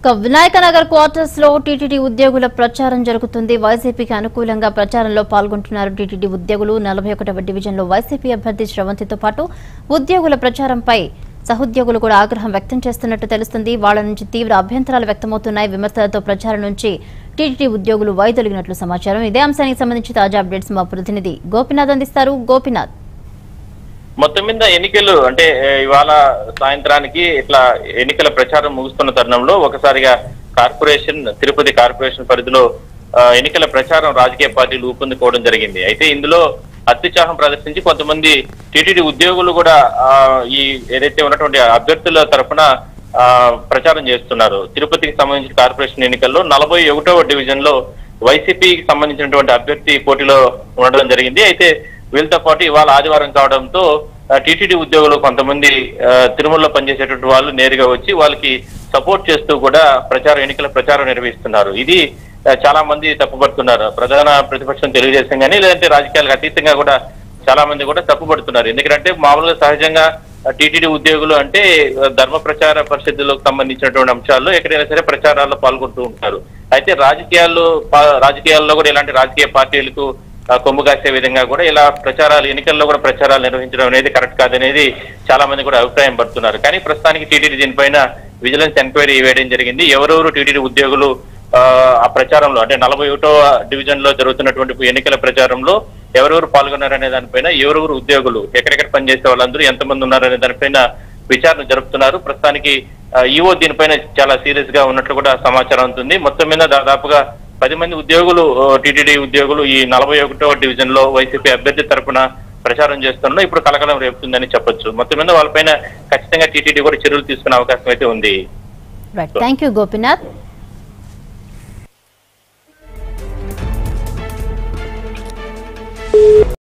ఇక వినాయక నగర్ క్వార్టర్స్ లో టీటీడీ ఉద్యోగుల ప్రచారం జరుగుతుంది వైసీపీకి అనుకూలంగా ప్రచారంలో పాల్గొంటున్నారు టీటీడీ ఉద్యోగులు నలభై ఒకటవ డివిజన్ లో వైసీపీ అభ్యర్థి శ్రవంతితో పాటు ఉద్యోగుల ప్రచారంపై సహోద్యోగులు కూడా ఆగ్రహం వ్యక్తం చేస్తున్నట్టు తెలుస్తుంది వాళ్ళ నుంచి తీవ్ర అభ్యంతరాలు వ్యక్తమవుతున్నాయి విమర్శలతో ప్రచారం నుంచి టీటీడీ ఉద్యోగులు వైదొలిగినట్లు సమాచారం ఇదే అంశానికి సంబంధించి తాజా అప్డేట్స్ మా ప్రతినిధి గోపినాథ్ అందిస్తారు గోపినాథ్ మొత్తం మీద ఎన్నికలు అంటే ఏ, ఇవాళ సాయంత్రానికి ఇట్లా ఎన్నికల ప్రచారం ముగుస్తున్న తరుణంలో ఒకసారిగా కార్పొరేషన్ తిరుపతి కార్పొరేషన్ పరిధిలో ఆ, ఎన్నికల ప్రచారం రాజకీయ పార్టీలు ఊపందుకోవడం జరిగింది అయితే ఇందులో అత్యుత్సాహం ప్రదర్శించి కొంతమంది టీటీడీ ఉద్యోగులు కూడా ఆ, ఈ ఏదైతే ఉన్నటువంటి అభ్యర్థుల తరఫున ఆ, ప్రచారం చేస్తున్నారు తిరుపతికి సంబంధించిన కార్పొరేషన్ ఎన్నికల్లో నలభై ఒకటవ డివిజన్ లో వైసీపీకి సంబంధించినటువంటి అభ్యర్థి పోటీలో ఉండడం జరిగింది అయితే వీళ్ళతో పాటు ఇవాళ ఆదివారం కావడంతో టీటీడీ ఉద్యోగులు కొంతమంది ఆ, తిరుమలలో పనిచేసేటువంటి వాళ్ళు నేరుగా వచ్చి వాళ్ళకి సపోర్ట్ చేస్తూ కూడా ప్రచారం ఎన్నికల ప్రచారం నిర్వహిస్తున్నారు ఇది ఆ, చాలా మంది తప్పుపడుతున్నారు ప్రధాన ప్రతిపక్షం తెలుగుదేశం కానీ లేదంటే రాజకీయాలకు అతీతంగా కూడా చాలా మంది కూడా తప్పుపడుతున్నారు ఎందుకంటే మామూలుగా సహజంగా టీటీడీ ఉద్యోగులు అంటే ఆ, ధర్మ ప్రచార పరిషత్తులకు సంబంధించినటువంటి అంశాల్లో ఎక్కడైనా సరే ప్రచారాల్లో పాల్గొంటూ ఉంటారు అయితే రాజకీయాల్లో పా- రాజకీయాల్లో కూడా ఇలాంటి రాజకీయ పార్టీలకు ఆ, కొమ్ము కాసే విధంగా కూడా ఇలా ప్రచారాలు ఎన్నికల్లో కూడా ప్రచారాలు నిర్వహించడం అనేది కరెక్ట్ కాదనేది చాలా మంది కూడా అభిప్రాయం పడుతున్నారు కానీ ప్రస్తుతానికి టీటీడీ దీనిపైన విజిలెన్స్ ఎంక్వైరీ వేయడం జరిగింది ఎవరెవరు టీటీడీ ఉద్యోగులు ఆ, ఆ ప్రచారంలో అంటే నలభై ఒకటో డివిజన్ లో జరుగుతున్నటువంటి ఎన్నికల ప్రచారంలో ఎవరెవరు పాల్గొన్నారనే దానిపైన ఎవరెవరు ఉద్యోగులు ఎక్కడెక్కడ పనిచేసే వాళ్ళందరూ ఎంతమంది ఉన్నారనే దానిపైన విచారణ జరుపుతున్నారు ప్రస్తుతానికి ఈఓ దీనిపైన చాలా సీరియస్ గా ఉన్నట్లు కూడా సమాచారం ఉంటుంది మొత్తం మీద దాదాపుగా పది మంది ఉద్యోగులు టీటీడీ ఉద్యోగులు ఈ నలభై ఒకటో డివిజన్ లో వైసీపీ అభ్యర్థి తరపున ప్రచారం చేస్తున్నా ఇప్పుడు కలకలం రేపుతుందని చెప్పొచ్చు మొత్తం మీద వాళ్ళపైన ఖచ్చితంగా టీటీడీ కూడా చర్యలు తీసుకునే అవకాశం అయితే ఉంది రైట్ థ్యాంక్ యూ గోపినాథ్